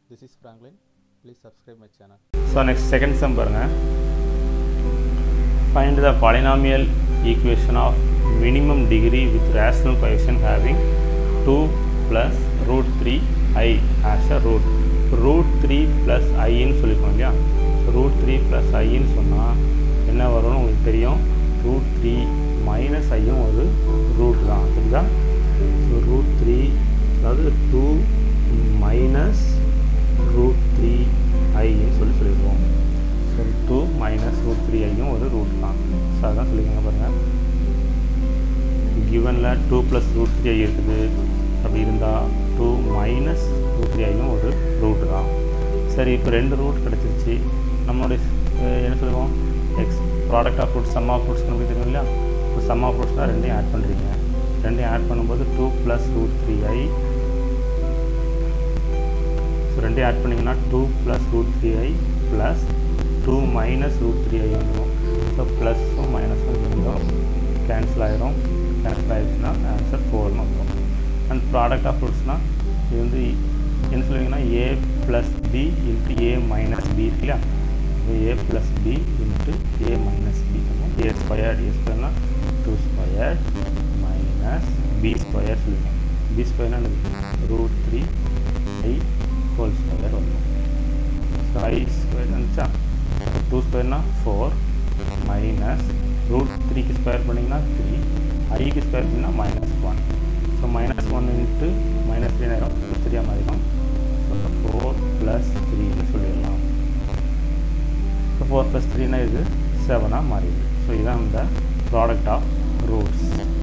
This is Franklin. Please subscribe my channel. So next second sum பாருங்க find the polynomial equation of minimum degree with rational coefficient having two plus root three i as a root root three plus ஐன்னு சொல்லியிருக்கோம் இல்லையா root three plus ஐன்னு சொன்னால் என்ன வரும்னு உங்களுக்கு தெரியும் root three minus ஐயும் ஒரு ரூட் தான் சரிங்களா ஸோ ரூட் த்ரீ அதாவது டூ மைனஸ் ரூட் த்ரீ ஐன்னு சொல்லி சொல்லியிருக்கோம் so two minus root three ஐயும் ஒரு ரூட் தான் ஸோ அதான் சொல்லிக்கோங்க பாருங்கள் கிவனில் two plus root three i இருக்குது அப்படி இருந்தால் டூ மைனஸ் ரூட் த்ரீ ஐயும் ஒரு ரூட் தான் சரி இப்போ ரெண்டு ரூட் கிடச்சிருச்சு நம்மளுடைய அஹ், என்ன சொல்லுவோம் x product of roots sum of roots நமக்கு தெரியும் இல்லையா இப்போ சம் ஆஃப் ஃப்ரூட்ஸ்னால் ரெண்டையும் ஆட் பண்ணுறீங்க ரெண்டையும் ஆட் பண்ணும்போது two plus root three i so ரெண்டையும் ஆட் பண்ணிங்கன்னா two plus root three i plus two minus root three i வந்துடும் ஸோ ப்ளஸ்ஸும் மைனஸும் இருந்தோம் கேன்சல் ஆயிரும் கேன்சல் ஆயிடுச்சுன்னா ஆன்சர் ஃபோர்னு வந்துடும் அண்ட் ப்ராடக்ட் ஆஃப் ஃப்ரூட்ஸ்னால் இது வந்து என்ன சொல்லுவீங்கன்னா a plus b into a minus b இருக்கு இல்லையா a plus b into a minus b a squared a ஸ்கொயர்னா two square minus b square சொல்லுவோம் பி ஸ்கொயர்னா root three i whole square வரும் ஸோ ஐ ஸ்கொயர் வந்துச்சா two ஸ்கொயர்னா four minus root த்ரீக்கு square பண்ணிங்கன்னா த்ரீ ஐக்கு ஸ்கொயர் பண்ணிங்கன்னா minus one so minus one into minus three நேரம் த்ரீயாக மாறிடும் ஸோ ஃபோர் ப்ளஸ் த்ரீன்னு சொல்லிடலாம் ஸோ ஃபோர் ப்ளஸ் த்ரீனா இது செவனாக மாறிடுது ஸோ இதுதான் இந்த ப்ராடக்ட் ஆஃப் ரூட்ஸ்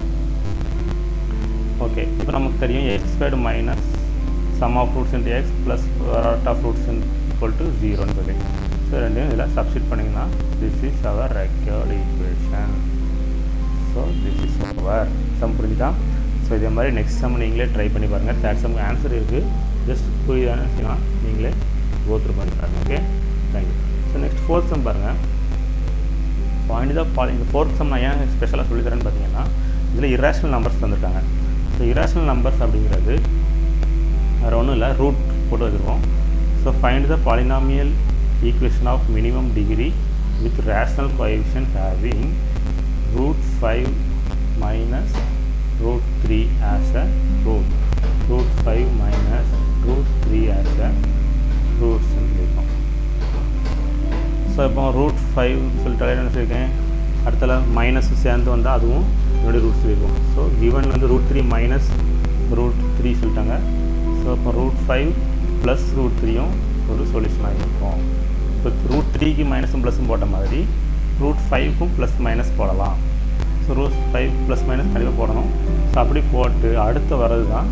ஓகே இப்போ நமக்கு தெரியும் x squared minus sum of roots into x plus product of roots equal to ஜீரோன்னு சொல்லி ஸோ ரெண்டையும் இதில் சப்ஸ்டிட் பண்ணிங்கன்னா this is our required equation so this is our sum புரிஞ்சுதா ஸோ இதே மாதிரி நெக்ஸ்ட் சம் நீங்களே ட்ரை பண்ணி பாருங்கள் தேர்ட் சம்க்கு ஆன்சர் இருக்குது ஜஸ்ட் புரியுதான்னு நீங்களே கோத்ரூ பண்ணி பாருங்க okay thank you so next fourth sum பாருங்கள் பாயிண்ட் தான் பாலி இந்த ஃபோர்த் சம் நான் ஏன் ஸ்பெஷலாக சொல்லித்தரேன்னு பார்த்தீங்கன்னா இதில் இரேஷனல் நம்பர்ஸ் தந்துருக்காங்க ஸோ இரேஷனல் நம்பர்ஸ் அப்படிங்கிறது வேறு ஒன்றும் இல்லை ரூட் போட்டு வச்சுருக்கோம் so find the polynomial equation of minimum degree with rational coefficient having root 5 minus root 3 as a root root 5 minus root 3 as a roots இருக்கும் ஸோ இப்போ root five சொல்லிட்டு என்ன சொல்லியிருக்கேன் அடுத்தல மைனஸ் சேர்ந்து வந்தால் அதுவும் என்னுடைய ரூட் சொல்லியிருக்கோம் ஸோ கிவன் வந்து root three minus root three சொல்லிட்டாங்க ஸோ இப்போ ரூட் ஃபைவ் ப்ளஸ் ரூட் த்ரீயும் ஒரு சொல்யூஷனாக இருக்கும் இப்போ ரூட் த்ரீக்கு மைனஸும் ப்ளஸும் போட்ட மாதிரி ரூட் ஃபைவ்க்கும் ப்ளஸ் மைனஸ் போடலாம் so root five plus minus கண்டிப்பாக போடணும் ஸோ அப்படி போட்டு அடுத்து வர்றது தான்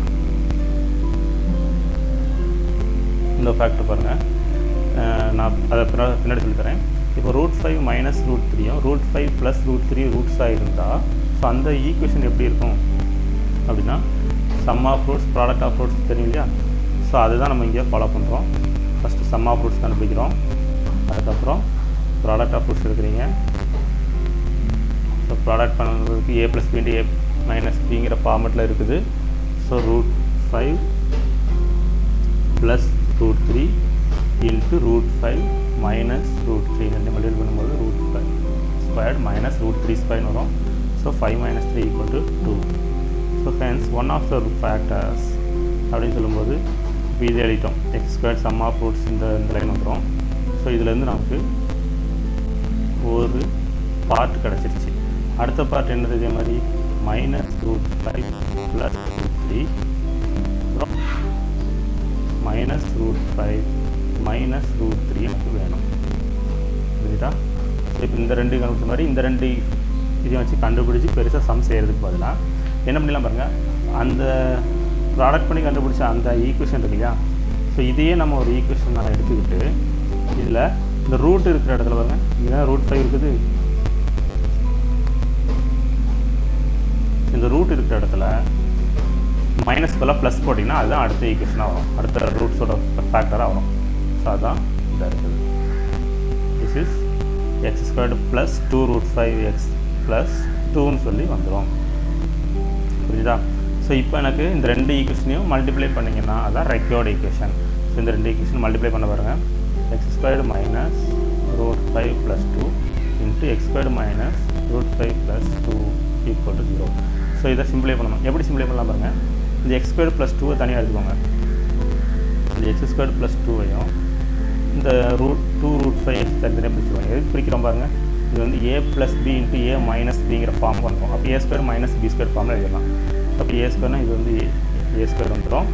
இந்த ஃபேக்டர் பாருங்கள் நான் அதை பின்னா- பின்னாடி சொல்லித்தரேன் இப்போ ரூட் ஃபைவ் மைனஸ் ரூட் த்ரீயும் root five plus root three ரூட்ஸாக இருந்தால் ஸோ அந்த ஈக்குவேஷன் எப்படி இருக்கும் அப்படின்னா sum of roots product of roots தெரியும் இல்லையா ஸோ அதுதான் நம்ம இங்கே ஃபாலோ பண்ணுறோம் ஃபஸ்ட்டு சம் ஆஃப் ரூட்ஸ் கண்டுபிடிக்கிறோம் அதுக்கப்புறம் ப்ராடக்ட் ஆஃப் ரூட்ஸ் எடுக்கிறீங்க ஸோ ப்ராடக்ட் பண்ணுறதுக்கு a plus b into a minus பிங்கிற ஃபார்மெட்டில் இருக்குது so root five plus root three into root five minus root three ரெண்டு மல்டிபிள் பண்ணும்போது root five squared minus root த்ரீ ஸ்கொயர்னு வரும் so five minus three equal to two so hence one of the factors அப்படின்னு சொல்லும்போது இப்போ இது எழுதிட்டோம் x square sum of roots இந்த இந்த லைன் வந்துடும் ஸோ இதுலேருந்து நமக்கு ஒரு பார்ட் கிடச்சிருச்சு அடுத்த பார்ட் என்னது இதே மாதிரி minus root five plus root three அப்புறம் minus root five minus root three எனக்கு வேணும் புரியுதா இப்போ இந்த ரெண்டு கணக்கு மாதிரி இந்த ரெண்டு இதையும் வச்சு கண்டுபிடிச்சி பெருசாக சம் செய்கிறதுக்கு பதிலாக என்ன பண்ணலாம் பாருங்கள் அந்த ப்ராடக்ட் பண்ணி கண்டுபிடிச்ச அந்த ஈக்குவேஷன் இருக்கு இல்லையா ஸோ இதையே நம்ம ஒரு ஈக்குவேஷன் நான் எடுத்துக்கிட்டு இதில் இந்த ரூட் இருக்கிற இடத்துல பாருங்க இதுதான் ரூட் ஃபைவ் இருக்குது இந்த ரூட் இருக்கிற இடத்துல மைனஸ் பதிலாக ப்ளஸ் போட்டிங்கன்னா அதுதான் அடுத்த ஈக்குவேஷனாக வரும் அடுத்த ரூட்ஸோட ஃபேக்டராக வரும் ஸோ அதுதான் இதாக இருக்குது this is x squared plus two root five x plus டூன்னு சொல்லி வந்துடும் புரியுதா ஸோ இப்போ எனக்கு இந்த ரெண்டு ஈக்குவேஷனையும் மல்டிப்ளை பண்ணிங்கன்னா அதான் ரெக்யோர்டு ஈக்குவேஷன் ஸோ இந்த ரெண்டு ஈக்குவேஷன் மல்டிப்ளை பண்ண பாருங்கள் x squared minus root five plus two into x squared minus root five plus two equal to zero so இதை சிம்பிளை பண்ணணும் எப்படி சிம்பிளை பண்ணலாம் பாருங்கள் இந்த எக்ஸ் ஸ்கொயர் ப்ளஸ் டூவை தனியாக எடுத்துக்கோங்க இந்த எக்ஸ் ஸ்கொயர் ப்ளஸ் டூவையும் இந்த root two root five x தனித்தனியாக பிரிச்சுக்கோங்க எதுக்கு பிரிக்கிறோம் பாருங்கள் இது வந்து a plus b into a minus பிங்கிற ஃபார்ம் பண்ணுறோம் அப்போ a square minus b square ஃபார்மில் எழுதலாம் அப்போ ஏ ஸ்கொயர்னா இது வந்து ஏ ஸ்கொயர் வந்துடும்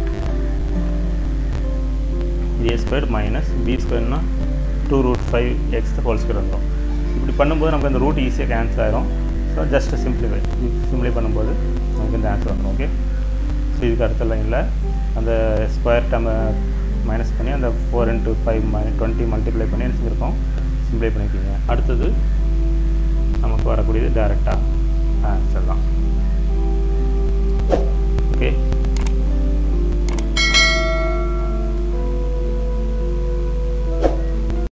இது ஏ ஸ்கொயர் மைனஸ் பி ஸ்கொயர்னா two root five x whole square வந்துடும் இப்படி பண்ணும்போது நமக்கு அந்த ரூட் ஈஸியாக கேன்சல் ஆயிரும் ஸோ ஜஸ்ட் சிம்பிளிஃபை சிம்பிளை பண்ணும்போது நமக்கு இந்த ஆன்சர் வந்துடும் ஓகே ஸோ இதுக்கு அடுத்த லைனில் அந்த ஸ்கொயர் டம் மைனஸ் பண்ணி அந்த ஃபோர் இன்ட்டு ஃபைவ் மை டுவெண்ட்டி மல்டிப்ளை பண்ணி என்ன செஞ்சுருக்கோம் சிம்பிளை பண்ணிக்கிங்க அடுத்தது நமக்கு வரக்கூடியது டேரெக்டாக ஆன்சர் தான்